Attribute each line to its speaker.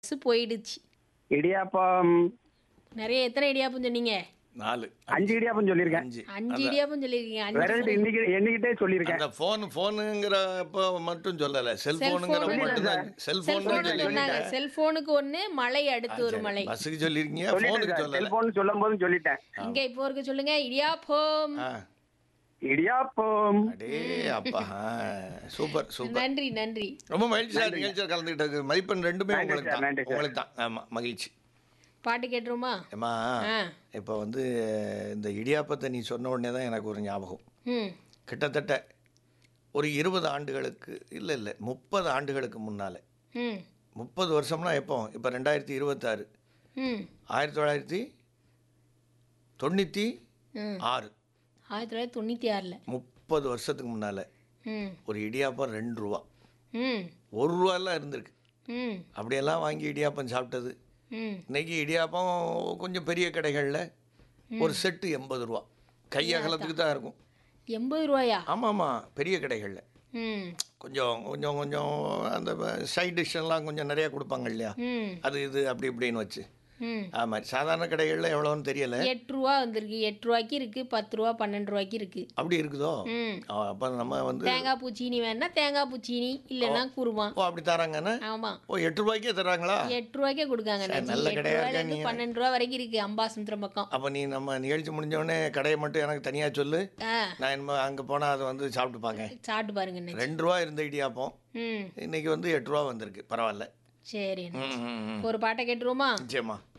Speaker 1: Bus போயிடுச்சு
Speaker 2: இடியாப்பம்
Speaker 1: நிறைய எத்தனை இடியாப்பம் சொன்னீங்க
Speaker 3: நாலு
Speaker 2: அஞ்சு இடியாப்பம் சொல்லியிருக்கேன்
Speaker 3: அஞ்சு
Speaker 1: அஞ்சு இடியாப்பம் சொல்லியிருக்கீங்க அஞ்சு
Speaker 2: வெரைட்டி இன்னைக்கு எண்ணிக்கிட்டே சொல்லியிருக்கேன்
Speaker 3: அந்த போன் போனுங்கிறப்ப மட்டும் சொல்லல செல்போனுங்கிற
Speaker 1: செல்போனு
Speaker 3: மட்டும் தான் செல்போன்
Speaker 1: செல்போனு சொன்னாங்க செல்போனுக்கு ஒண்ணு மழை அடுத்து ஒரு மழை
Speaker 3: பஸ்ஸுக்கு சொல்லிருக்கீங்க
Speaker 2: சொல்லிட்டேன்
Speaker 3: போனுக்கு
Speaker 2: சார்
Speaker 3: சொல்லல
Speaker 2: செல்போன் சொல்லும் போதும் சொல்லிட்டேன்
Speaker 1: இங்க இப்போ இருக்கு சொல்லுங்க இடியாப்பம்
Speaker 3: ஆ.
Speaker 2: இடியாப்பம்
Speaker 3: அடே அப்பா ஆ, சூப்பர் சூப்பர்
Speaker 1: நன்றி நன்றி
Speaker 3: ரொம்ப மகிழ்ச்சி சார் நிகழ்ச்சியில் கலந்துக்கிட்டது மதிப்பெண் ரெண்டுமே
Speaker 2: நன்றி
Speaker 3: உங்களுக்கு
Speaker 2: சார்,
Speaker 3: தான்
Speaker 2: நன்றி சார்.
Speaker 3: உங்களுக்கு தான் ஆமா மகிழ்ச்சி
Speaker 1: பாட்டு கேட்டுருமா
Speaker 3: ஏம்மா
Speaker 1: ஆ
Speaker 3: இப்போ வந்து இந்த இடியாப்பத்தை நீ சொன்ன உடனே தான் எனக்கு ஒரு ஞாபகம்
Speaker 1: ம்
Speaker 3: கிட்டத்தட்ட ஒரு இருபது ஆண்டுகளுக்கு இல்லை இல்லை முப்பது ஆண்டுகளுக்கு முன்னால்
Speaker 1: ம்
Speaker 3: முப்பது வருஷம்னா எப்போ இப்போ ரெண்டாயிரத்தி இருபத்தாறு
Speaker 1: ம்
Speaker 3: ஆயிரத்தி தொள்ளாயிரத்தி தொண்ணூற்றி
Speaker 1: ம்
Speaker 3: ஆறு
Speaker 1: ஆயிரத்தி தொள்ளாயிரத்தி தொண்ணூற்றி ஆறில்
Speaker 3: முப்பது வருஷத்துக்கு முன்னால்
Speaker 1: ம்
Speaker 3: ஒரு இடியாப்பம் ரெண்டு ரூபா
Speaker 1: ம்
Speaker 3: ஒரு ரூபாலாம் இருந்திருக்கு
Speaker 1: ம்
Speaker 3: அப்படியெல்லாம் வாங்கி இடியாப்பம் சாப்பிட்டது
Speaker 1: ம்
Speaker 3: இன்னைக்கு இடியாப்பம் கொஞ்சம் பெரிய கடைகளில் ஒரு செட்டு எண்பது ரூபா கை அகலத்துக்கு தான் இருக்கும்
Speaker 1: எண்பது ரூபாயா
Speaker 3: ஆமாம் ஆமாம் பெரிய கடைகளில்
Speaker 1: ம்
Speaker 3: கொஞ்சம் கொஞ்சம் கொஞ்சம் அந்த சைட் டிஷ்ஷெல்லாம் கொஞ்சம் நிறையா கொடுப்பாங்க இல்லையா
Speaker 1: ம்
Speaker 3: அது இது அப்படி இப்படின்னு வச்சு
Speaker 1: ம்
Speaker 3: ஆமாம் சாதாரண கடைகளில் எவ்வளோன்னு தெரியல
Speaker 1: எட்டு ரூபா வந்திருக்கு எட்டு ரூபாய்க்கு இருக்கு பத்து ரூபா பன்னெண்டு ரூபாய்க்கு இருக்கு
Speaker 3: அப்படி இருக்குதோ
Speaker 1: ம்
Speaker 3: அப்போ நம்ம வந்து
Speaker 1: தேங்காய் பூ சீனி வேணா தேங்காய் பூ சீனி இல்லைன்னா குருமா
Speaker 3: ஓ அப்படி தராங்கன்னு
Speaker 1: ஆமா
Speaker 3: ஓ எட்டு ரூபாய்க்கே தராங்களா
Speaker 1: எட்டு ரூபாய்க்கே கொடுக்காங்க
Speaker 3: சரி,
Speaker 1: அண்ணாச்சி.
Speaker 3: நல்ல
Speaker 1: எட்டு
Speaker 3: கடையா
Speaker 1: ரூபாயில
Speaker 3: இருக்கா
Speaker 1: இருந்து
Speaker 3: நீங்க?
Speaker 1: பன்னெண்டு ரூபா வரைக்கும் இருக்கு அம்பாசமுத்திரம் பக்கம்
Speaker 3: அப்போ நீ நம்ம நிகழ்ச்சி முடிஞ்சோடனே கடையை மட்டும் எனக்கு தனியாக சொல்லு
Speaker 1: ஆ
Speaker 3: நான் என்ன அங்கே போனால் அதை வந்து சாப்பிட்டு பார்க்கேன்
Speaker 1: சாப்பிட்டு பாருங்க அண்ணாச்சி.
Speaker 3: ரெண்டு ரூபா இருந்த இடியாப்பம்
Speaker 1: ம்
Speaker 3: இன்னைக்கு வந்து எட்டு ரூபா வந்திருக்கு பரவாயில்ல
Speaker 1: சரி அண்ணாச்சி.
Speaker 3: ம் ம் ம்
Speaker 1: ஒரு பாட்டை கேட்டுருவோமா
Speaker 3: நிச்சயமா